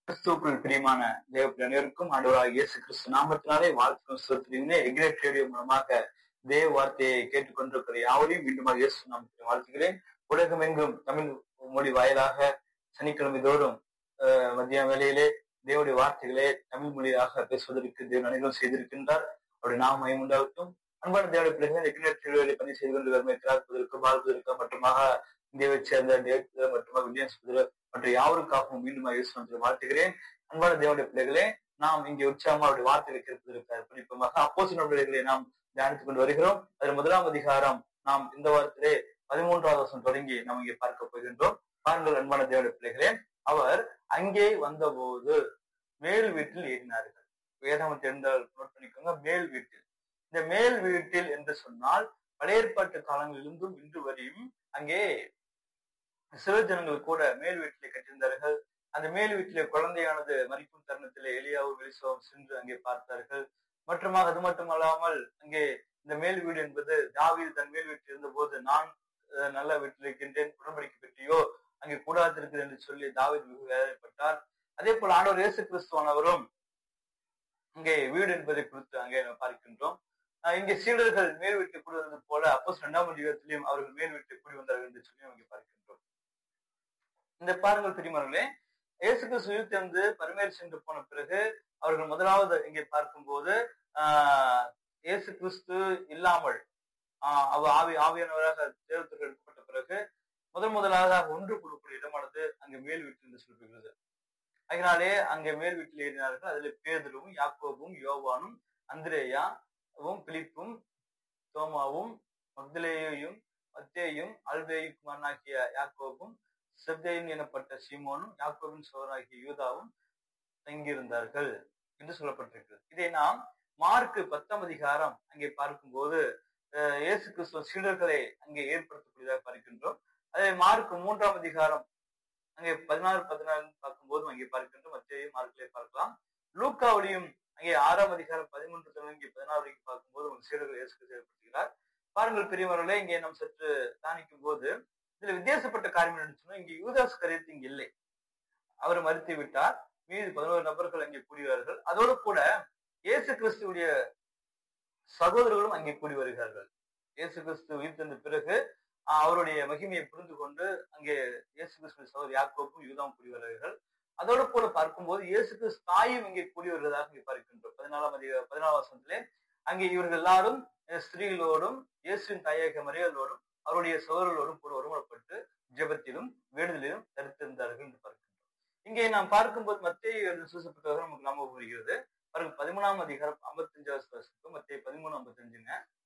கிறிஸ்துவுக்குள் பிரியமான தேவ அனைவருக்கும் ஆண்டவராக இயேசு கிறிஸ்து நாமத்தினாலே வாழ்த்துக்கும் சுத்திரினே எக்ரேட் ரேடியோ மூலமாக தேவ வார்த்தையை கேட்டுக்கொண்டிருக்கிற யாவரையும் மீண்டும் இயேசு நாமத்தில் வாழ்த்துகிறேன் உலகம் எங்கும் தமிழ் மொழி வாயிலாக சனிக்கிழமை தோறும் அஹ், மதிய வேளையிலே தேவனுடைய வார்த்தைகளை தமிழ் மொழியாக பேசுவதற்கு தேவன் அனைவரும் செய்திருக்கின்றார் அவருடைய நாம உண்டாகட்டும் அன்பான தேவனுடைய பிள்ளைகள் எக்ரேட் ரேடியோவை பணி செய்து கொண்டு வறுமை திராட்பதற்கு வாழ்வதற்கு மற்றுமாக இந்தியாவை சேர்ந்த டேவிட் மற்றும் வில்லியம்ஸ் புதிர மற்ற யாவருக்காகவும் மீண்டும் இயேசு நாமத்தில் வாழ்த்துகிறேன் அன்பான தேவனுடைய பிள்ளைகளே நாம் இங்கே உற்சாகமா அவருடைய வார்த்தைகளை கேட்பதற்கு அர்ப்பணிப்போமாக அப்போசின பிள்ளைகளை நாம் தியானித்துக் கொண்டு வருகிறோம் அதில் முதலாம் அதிகாரம் நாம் இந்த வாரத்திலே பதிமூன்றாவது வருஷம் தொடங்கி நாம் இங்கே பார்க்க போகின்றோம் பாருங்கள் அன்பான தேவனுடைய பிள்ளைகளே அவர் அங்கே வந்தபோது மேல் வீட்டில் ஏறினார்கள் வேதாமத்தை இருந்தால் நோட் பண்ணிக்கோங்க மேல் வீட்டில் இந்த மேல் வீட்டில் என்று சொன்னால் பழைய ஏற்பாட்டு காலங்களிலிருந்தும் இன்று வரையும் அங்கே சிவஜனங்கள் கூட மேல் வீட்டிலே கட்டியிருந்தார்கள் அந்த மேல் வீட்டிலே குழந்தையானது மறிக்கும் தருணத்திலே எலியாவும் வெளிசோவும் சென்று அங்கே பார்த்தார்கள் மற்றுமாக அது மட்டுமல்லாமல் அங்கே இந்த மேல் வீடு என்பது தாவீது தன் மேல் வீட்டில் இருந்த போது நான் அஹ், நல்ல வீட்டில் இருக்கின்றேன் உடன்படிக்கை பெற்றியோ அங்கே கூடாது இருக்குது என்று சொல்லி தாவீது மிக வேதனைப்பட்டார் அதே போல் ஆண்டவர் இயேசு கிறிஸ்துவானவரும் இங்கே வீடு என்பதை குறித்து அங்கே நாம் பார்க்கின்றோம் அஹ், இங்கே சீடர்கள் மேல் வீட்டை கூடி வந்தது போல அப்போ இரண்டாம் அதிகாரத்திலையும் அவர்கள் மேல் வீட்டை கூடி வந்தார்கள் என்று சொல்லி அங்கே பார்க்கின்றோம் இந்த பாருங்கள் பிரிமர்களே இயேசு கிறிஸ்து உயிர்த்தெழுந்து பரமேறி சென்று போன பிறகு அவர்கள் முதலாவது இங்கே பார்க்கும்போது ஆஹ் இயேசு கிறிஸ்து இல்லாமல் ஆஹ் அவர் ஆவி ஆவியானவராக தேவத்துக்கு எடுக்கப்பட்ட பிறகு முதல் முதலாக ஒன்று கூடக்கூடிய இடமானது அங்கே மேல் வீட்டில் என்று சொல்லப்படுகிறது அதனாலே அங்கே மேல் வீட்டில் ஏறினார்கள் அதில் பேதரும் யாக்கோபும் யோவானும் அந்திரேயாவும் பிலிப்பும் தோமாவும் மக்தலேயும் மத்தேயும் அல்வேயும் குமாரனாகிய யாக்கோபும் செப்தேயின் எனப்பட்ட சீமோனும் யாக்கோபின் சோதராகிய யூதாவும் தங்கியிருந்தார்கள் என்று சொல்லப்பட்டிருக்கிறது இதை நாம் மார்க்கு பத்தாம் அதிகாரம் அங்கே பார்க்கும்போது அஹ், இயேசு கிறிஸ்துவ சீடர்களை அங்கே ஏற்படுத்தக்கூடியதாக பார்க்கின்றோம் அதே மார்க் மூன்றாம் அதிகாரம் அங்கே பதினாறு பதினாறு பார்க்கும்போதும் அங்கே பார்க்கின்றோம் மத்திய மார்க்கிலே பார்க்கலாம் லூக்காவிலையும் அங்கே ஆறாம் அதிகாரம் பதிமூன்று தொடங்கி பதினாறு வரைக்கும் பார்க்கும்போது உங்கள் சீடர்கள் இயேசு கிறிஸ்து ஏற்படுத்துகிறார் பாருங்கள் பெரியவர்களே இங்கே நாம் சற்று தானிக்கும் போது இதுல வித்தியாசப்பட்ட காரியம் என்னன்னு சொன்னா இங்க யூதாஸ் கரியத்து இங்க இல்லை அவர் மறுத்து விட்டார் மீது பதினோரு நபர்கள் அங்கே கூடிவார்கள் அதோடு கூட இயேசு கிறிஸ்துவுடைய சகோதரர்களும் அங்கே கூடி வருகிறார்கள் இயேசு கிறிஸ்து உயிர் தந்த பிறகு ஆஹ், அவருடைய மகிமையை புரிந்து கொண்டு அங்கே இயேசு கிறிஸ்து சகோதரர் யாக்கோப்பும் யூதாவும் கூடி வருகிறார்கள் அதோடு கூட பார்க்கும்போது இயேசு கிறிஸ்து தாயும் இங்கே கூடி வருவதாக இங்கே பார்க்கின்றோம் பதினாலாம் அதிக பதினாலாம் வருஷத்திலே அங்கே இவர்கள் எல்லாரும் அஹ், ஸ்திரீகளோடும் இயேசுவின் தாயக மரியாதோடும் அவருடைய சகோதரர்களோடும் கூட ஒருமுறைப்பட்டு ஜெபத்திலும் வேண்டுதலிலும் தரித்திருந்தார்கள் என்று பார்க்கின்றோம் இங்கே நாம் பார்க்கும்போது மத்திய சூசப்பட்டவர்கள் நமக்கு நாம வருகிறது பாருங்க பதிமூணாம் அதிகாரம் ஐம்பத்தஞ்சாவது வருஷத்துக்கு மத்திய பதிமூணு ஐம்பத்தஞ்சுங்க